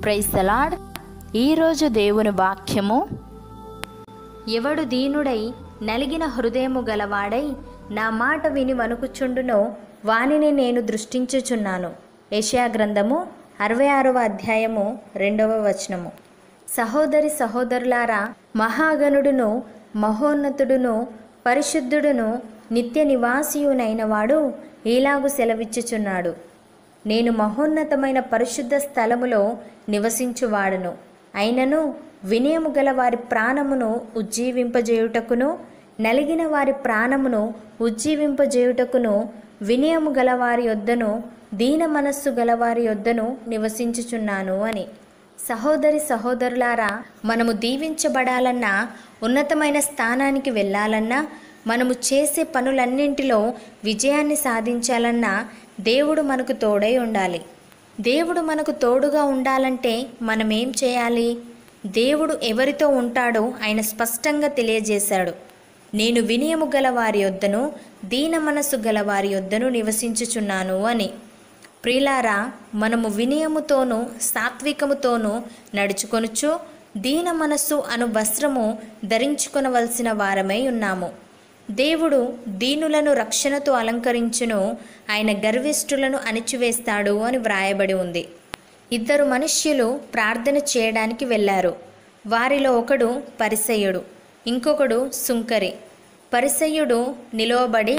praise the Lord ఈరోజు దేవుని వాక్యము ఎవడు దీనుడై నలిగిన హృదయము గలవాడై నా మాట విని వణుకుచుండునో వానిని నేను దృష్టించుచున్నాను యెషయా గ్రంథము అరవై ఆరవ అధ్యాయము రెండవ వచనము సహోదరి సహోదరులారా మహాగణుడును మహోన్నతుడును పరిశుద్ధుడును నిత్య నివాసియునైన వాడు ఈలాగు సెలవిచ్చుచున్నాడు నేను మహోన్నతమైన పరిశుద్ధ స్థలములో నివసించువాడను అయినను వినయము గల వారి ప్రాణమును ఉజ్జీవింపజేయుటకును నలిగిన వారి ప్రాణమును ఉజ్జీవింపజేయుటకును వినయము గల వారి యొద్దను దీన మనస్సు గలవారి యొద్దను నివసించుచున్నాను అని సహోదరి సహోదరులారా మనము దీవించబడాలన్నా ఉన్నతమైన స్థానానికి వెళ్ళాలన్నా మనము చేసే పనులన్నింటిలో విజయాన్ని సాధించాలన్నా దేవుడు మనకు తోడై ఉండాలి దేవుడు మనకు తోడుగా ఉండాలంటే మనం ఏం చేయాలి దేవుడు ఎవరితో ఉంటాడో ఆయన స్పష్టంగా తెలియజేశాడు నేను వినయము గల వారి యొద్దను దీన మనస్సు గల వారి యొద్దను నివసించుచున్నాను అని ప్రిలారా మనము వినయముతోనూ సాత్వికముతోనూ నడుచుకొనుచు దీన మనస్సు అను వస్త్రము ధరించుకొనవలసిన వారమై ఉన్నాము దేవుడు దీనులను రక్షణతో అలంకరించును ఆయన గర్విష్ఠులను అణిచివేస్తాడు అని వ్రాయబడి ఉంది ఇద్దరు మనుష్యులు ప్రార్థన చేయడానికి వెళ్ళారు వారిలో ఒకడు పరిసయ్యుడు ఇంకొకడు సుంకరి పరిసయ్యుడు నిలవబడి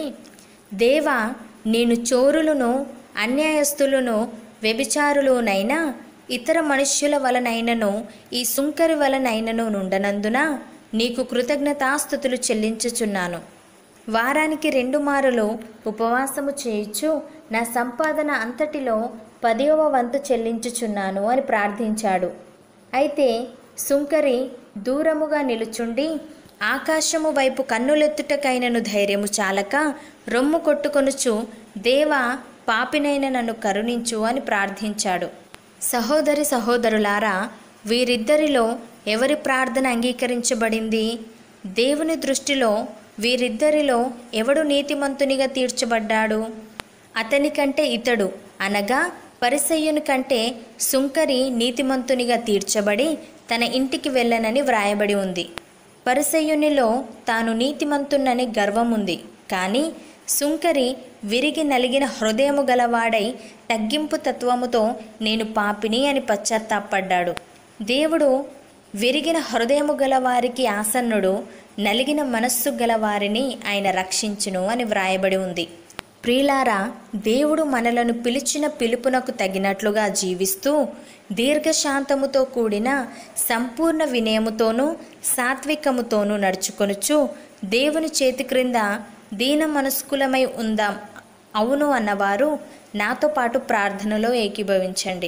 దేవా నేను చోరులను అన్యాయస్తులను వ్యభిచారులునైనా ఇతర మనుష్యుల వలనైనను ఈ సుంకరి వలనైనను నుండనందున నీకు కృతజ్ఞతాస్థుతులు చెల్లించుచున్నాను వారానికి రెండు మారులు ఉపవాసము చేయుచు నా సంపాదన అంతటిలో పదివ వంతు చెల్లించుచున్నాను అని ప్రార్థించాడు అయితే సుంకరి దూరముగా నిలుచుండి ఆకాశము వైపు కన్నులెత్తుటకైనను ధైర్యము చాలక రొమ్ము కొట్టుకొనుచు దేవా పాపినైన నన్ను కరుణించు అని ప్రార్థించాడు సహోదరి సహోదరులారా వీరిద్దరిలో ఎవరి ప్రార్థన అంగీకరించబడింది దేవుని దృష్టిలో వీరిద్దరిలో ఎవడు నీతిమంతునిగా తీర్చబడ్డాడు అతని కంటే ఇతడు అనగా పరిసయ్యుని కంటే సుంకరి నీతిమంతునిగా తీర్చబడి తన ఇంటికి వెళ్ళనని వ్రాయబడి ఉంది పరిసయ్యునిలో తాను నీతిమంతున్నని గర్వముంది కానీ సుంకరి విరిగి నలిగిన హృదయము గలవాడై తగ్గింపు తత్వముతో నేను పాపిని అని పశ్చాత్తాపడ్డాడు దేవుడు విరిగిన హృదయము గలవారికి ఆసన్నుడు నలిగిన మనస్సు గలవారిని ఆయన రక్షించును అని వ్రాయబడి ఉంది ప్రియులారా దేవుడు మనలను పిలిచిన పిలుపునకు తగినట్లుగా జీవిస్తూ దీర్ఘశాంతముతో కూడిన సంపూర్ణ వినయముతోనూ సాత్వికముతోనూ నడుచుకొనుచు దేవుని చేతి క్రింద దీన మనస్కులమై ఉందాం అవును అన్నవారు నాతో పాటు ప్రార్థనలో ఏకీభవించండి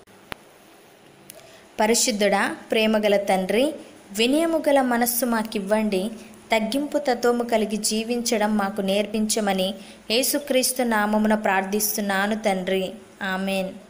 పరిశుద్ధుడా ప్రేమగల తండ్రి వినయము గల మనస్సు మాకివ్వండి తగ్గింపు తత్వము కలిగి జీవించడం మాకు నేర్పించమని యేసుక్రీస్తు నామమున ప్రార్థిస్తున్నాను తండ్రి ఆమెన్